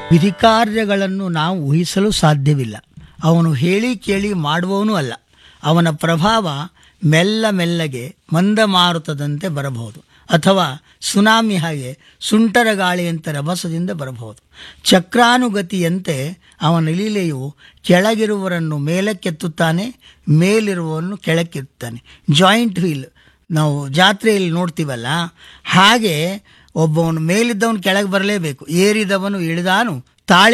ವಿಧಿಕಾರ್ಯಗಳನ್ನು ನಾವು ಊಹಿಸಲು ಸಾಧ್ಯವಿಲ್ಲ ಅವನು ಹೇಳಿ ಕೇಳಿ ಮಾಡುವವನೂ ಅಲ್ಲ ಅವನ ಪ್ರಭಾವ ಮೆಲ್ಲ ಮೆಲ್ಲಗೆ ಮಂದಮಾರುತದಂತೆ ಬರಬಹುದು ಅಥವಾ ಸುನಾಮಿ ಹಾಗೆ ಸುಂಟರ ಗಾಳಿಯಂತೆ ರಭಸದಿಂದ ಬರಬಹುದು ಚಕ್ರಾನುಗತಿಯಂತೆ ಅವನ ಲೀಲೆಯು ಕೆಳಗಿರುವವರನ್ನು ಮೇಲಕ್ಕೆತ್ತುತ್ತಾನೆ ಮೇಲಿರುವವರನ್ನು ಕೆಳಕ್ಕೆತ್ತಾನೆ ಜಾಯಿಂಟ್ ವೀಲ್ ನಾವು ಜಾತ್ರೆಯಲ್ಲಿ ನೋಡ್ತೀವಲ್ಲ ಹಾಗೆ ಒಬ್ಬವನು ಮೇಲಿದ್ದವನು ಕೆಳಗೆ ಬರಲೇಬೇಕು ಏರಿದವನು ಇಳಿದಾನು ತಾಳಿ